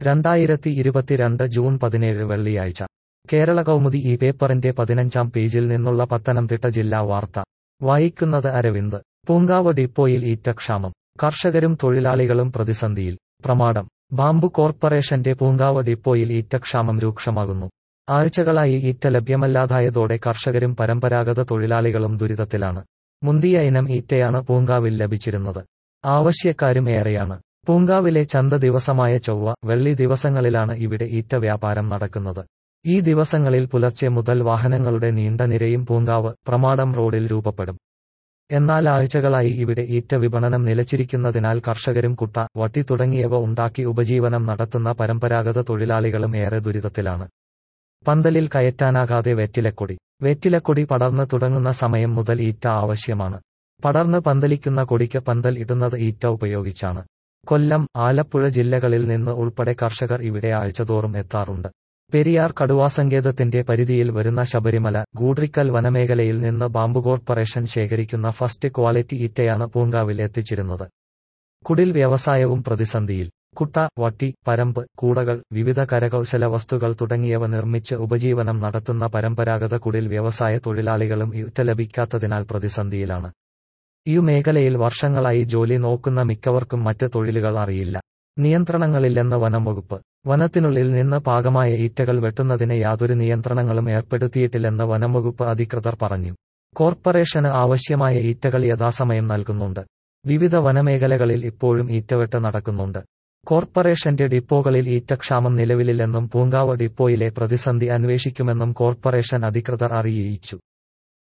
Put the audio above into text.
രണ്ടായിരത്തി ഇരുപത്തിരണ്ട് ജൂൺ പതിനേഴ് വെള്ളിയാഴ്ച കേരള കൗമുദി ഈ പേപ്പറിന്റെ പതിനഞ്ചാം പേജിൽ നിന്നുള്ള പത്തനംതിട്ട ജില്ലാ വാർത്ത വായിക്കുന്നത് അരവിന്ദ് പൂങ്കാവ് ഡിപ്പോയിൽ ഈറ്റക്ഷാമം കർഷകരും തൊഴിലാളികളും പ്രതിസന്ധിയിൽ പ്രമാടം ബാംബു കോർപ്പറേഷന്റെ പൂങ്കാവ് ഡിപ്പോയിൽ ഈറ്റക്ഷാമം രൂക്ഷമാകുന്നു ആഴ്ചകളായി ഈറ്റ ലഭ്യമല്ലാതായതോടെ കർഷകരും പരമ്പരാഗത തൊഴിലാളികളും ദുരിതത്തിലാണ് മുന്തിയ ഇനം ഈറ്റയാണ് പൂങ്കാവിൽ ലഭിച്ചിരുന്നത് ആവശ്യക്കാരും ഏറെയാണ് പൂങ്കാവിലെ ചന്ത ദിവസമായ ചൊവ്വ വെള്ളി ദിവസങ്ങളിലാണ് ഇവിടെ ഈറ്റ വ്യാപാരം നടക്കുന്നത് ഈ ദിവസങ്ങളിൽ പുലർച്ചെ മുതൽ വാഹനങ്ങളുടെ നീണ്ട നിരയും പൂങ്കാവ് പ്രമാടം റോഡിൽ രൂപപ്പെടും എന്നാൽ ആഴ്ചകളായി ഇവിടെ ഈറ്റ വിപണനം നിലച്ചിരിക്കുന്നതിനാൽ കർഷകരും കുട്ട വട്ടി തുടങ്ങിയവ ഉണ്ടാക്കി ഉപജീവനം നടത്തുന്ന പരമ്പരാഗത തൊഴിലാളികളും ഏറെ ദുരിതത്തിലാണ് പന്തലിൽ കയറ്റാനാകാതെ വെറ്റിലക്കൊടി വെറ്റിലക്കൊടി പടർന്ന് തുടങ്ങുന്ന സമയം മുതൽ ഈറ്റ ആവശ്യമാണ് പടർന്ന് പന്തലിക്കുന്ന കൊടിക്ക് പന്തൽ ഇടുന്നത് ഈറ്റ ഉപയോഗിച്ചാണ് കൊല്ലം ആലപ്പുഴ ജില്ലകളിൽ നിന്ന് ഉൾപ്പെടെ കർഷകർ ഇവിടെ ആഴ്ചതോറും എത്താറുണ്ട് പെരിയാർ കടുവാസങ്കേതത്തിന്റെ പരിധിയിൽ വരുന്ന ശബരിമല ഗൂഡ്രിക്കൽ വനമേഖലയിൽ നിന്ന് ബാംബു കോർപ്പറേഷൻ ശേഖരിക്കുന്ന ഫസ്റ്റ് ക്വാളിറ്റി ഈറ്റയാണ് പൂങ്കാവിൽ എത്തിച്ചിരുന്നത് കുടിൽ വ്യവസായവും പ്രതിസന്ധിയിൽ കുട്ട വട്ടി പരമ്പ് കൂടകൾ വിവിധ കരകൗശല വസ്തുക്കൾ തുടങ്ങിയവ നിർമ്മിച്ച് ഉപജീവനം നടത്തുന്ന പരമ്പരാഗത കുടിൽ വ്യവസായ തൊഴിലാളികളും ഈറ്റ ലഭിക്കാത്തതിനാൽ പ്രതിസന്ധിയിലാണ് ഈ മേഖലയിൽ വർഷങ്ങളായി ജോലി നോക്കുന്ന മിക്കവർക്കും മറ്റ് തൊഴിലുകൾ അറിയില്ല നിയന്ത്രണങ്ങളില്ലെന്ന് വനംവകുപ്പ് വനത്തിനുള്ളിൽ നിന്ന് പാകമായ ഈറ്റകൾ വെട്ടുന്നതിന് യാതൊരു നിയന്ത്രണങ്ങളും ഏർപ്പെടുത്തിയിട്ടില്ലെന്ന് വനംവകുപ്പ് അധികൃതർ പറഞ്ഞു കോർപ്പറേഷന് ആവശ്യമായ ഈറ്റകൾ യഥാസമയം നൽകുന്നുണ്ട് വിവിധ വനമേഖലകളിൽ ഇപ്പോഴും ഈറ്റവെട്ട് നടക്കുന്നുണ്ട് കോർപ്പറേഷന്റെ ഡിപ്പോകളിൽ ഈറ്റക്ഷാമം നിലവിലില്ലെന്നും പൂങ്കാവ് ഡിപ്പോയിലെ പ്രതിസന്ധി അന്വേഷിക്കുമെന്നും കോർപ്പറേഷൻ അധികൃതർ അറിയിച്ചു